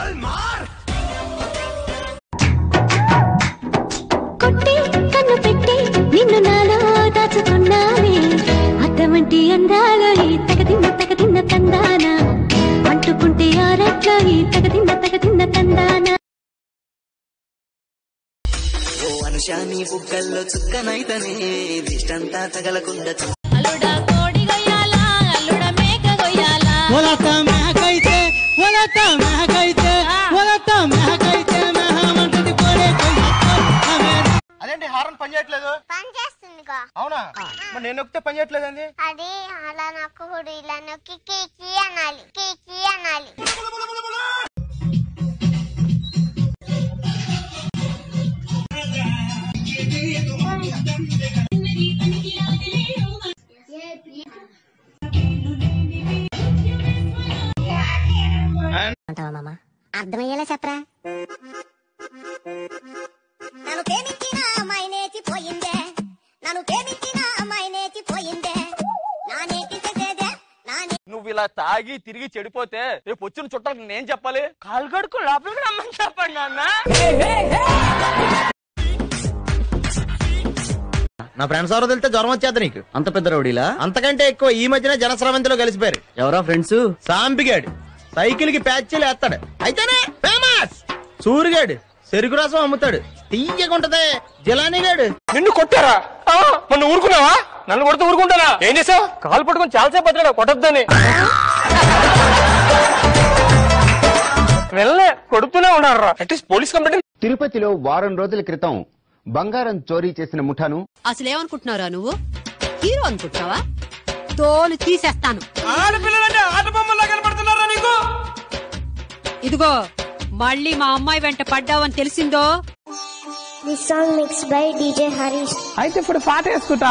కొట్టి కన్ను పెట్టి నిన్ను నాలో దాచుకున్నావే అద్దమంటి అందాలో ఈ తగదిన్న తగదిన్న తందాన అంటుకుంటే ఆరట్లో ఈ తగదిన్న తగదిన్న తందాన ఓ అనుషాని బుగ్గల్లో చుక్కనైతనే దిష్టంతా తగలకుండా చూ- అల్లుడా కోడి గొయ్యాలా అల్లుడా మేక గొయ్యాలా ఒలత మేకైతే ఒలత మేకైతే ఒలత మేకైతే మెహమంటది పోలే అదేంటి హారన్ పని చేయట్లేదు పని చేస్తుందిగా అవునా మరి నేను నొక్కితే పని చేయట్లేదు అండి అది అలా నొక్కకూడదు ఇలా నొక్కి కీకి అనాలి కీకి అనాలి అంటావా మామ అర్థమయ్యేలా చెప్పరా నన్ను ప్రేమించిన అమ్మాయి నేతి పోయిందే నన్ను ప్రేమించిన అమ్మాయి నేతి పోయిందే నా నేటి చేసేదే నా నువ్వు ఇలా తాగి తిరిగి చెడిపోతే రేపు వచ్చిన చుట్టాలకు నేను చెప్పాలి కాలు కడుకు లోపలికి రమ్మని చెప్పండి నాన్న నా ఫ్రెండ్స్ ఎవరో తెలితే జ్వరం వచ్చేద్ది నీకు అంత పెద్ద రౌడీలా అంతకంటే ఎక్కువ ఈ మధ్యన జనస్రవంతిలో కలిసిపోయారు ఎవరా ఫ్రెండ్స్ సాంపిగాడు సైకిల్ కి ప్యాచీలు వేస్తాడు అయితేనే ఫేమస్ సూరిగాడు చెరుకు రసం అమ్ముతాడు తీయకుంటది జిలానీగాడు నిన్ను కొట్టారా ఆ, మొన్న ఊరుకున్నావా నన్ను కొడితే ఊరుకుంటానా ఏం చేసావు కాలు పట్టుకొని చాలాసేపు బతికాడు కొట్టద్దని వెళ్ళలే కొడుతూనే ఉన్నారు అట్లీస్ట్ పోలీస్ కంప్లైంట్ తిరుపతిలో వారం రోజుల క్రితం బంగారం చోరీ చేసిన ముఠాను అసలేమనుకుంటున్నారా నువ్వు హీరో అనుకుంటున్నావా తోలు తీసేస్తాను ఆడపిల్లలంటే ఆట బొమ్మల్లా కనపడుతున్నారా నీకు ఇదిగో మళ్ళీ మా అమ్మాయి వెంట పడ్డావని తెలిసిందో this song mix by DJ Harish అయితే ఇప్పుడు పాట వేసుకుంటా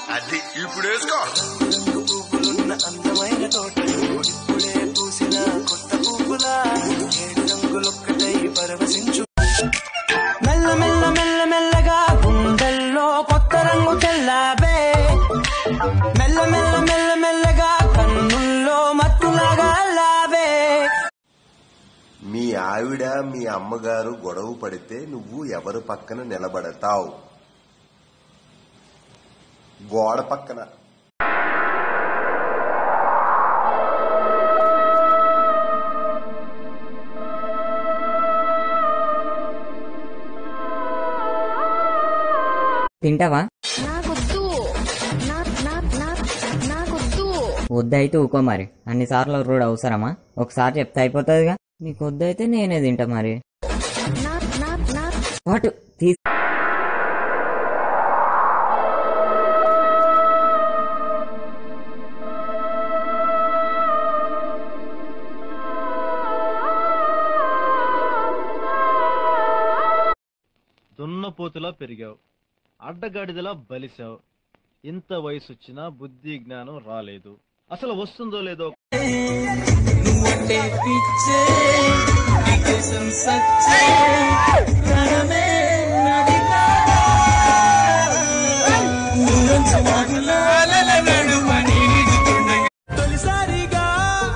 పువ్వులున్న అందమైన తోటలు ఇప్పుడే పూసిన కొత్త పువ్వులా ఏడు రంగులొక్కటై పరవశించు మెల్ల మెల్ల మెల్ల మెల్లగా గుండెల్లో కొత్త రంగు తెల్లావే మెల్ల మెల్ల మెల్ల మెల్లగా కన్నుల్లో మత్తులాగా లావే మీ ఆవిడ మీ అమ్మగారు గొడవ పడితే నువ్వు ఎవరు పక్కన నిలబడతావు గోడ పక్కన తింటావా నాకొద్దు నాకొద్దు వద్దయితే ఊకో మరి అన్నిసార్లు రూడ్ అవసరమా ఒకసారి చెప్తే అయిపోతుందిగా నీకు వద్దయితే నేనే తింటా మరి వాటు తీ దున్నపోతులా పెరిగావు అడ్డగాడిదలా బలిసావు ఇంత వయసు వచ్చినా బుద్ధి జ్ఞానం రాలేదు అసలు వస్తుందో లేదో నువ్వంటే పిచ్చే నీకోసం సచ్చే ప్రాణమే నాది కాదా ఊరంచు వాగులా నడుమని నిజుతుండగా తొలిసారిగా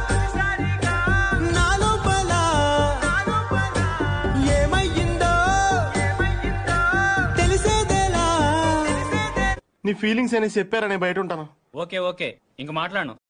నా లోపల ఏమయ్యిందో తెలిసేదేలా నీ ఫీలింగ్స్ అని చెప్పారని బయట ఉంటాను ఓకే ఓకే ఇంక మాట్లాడు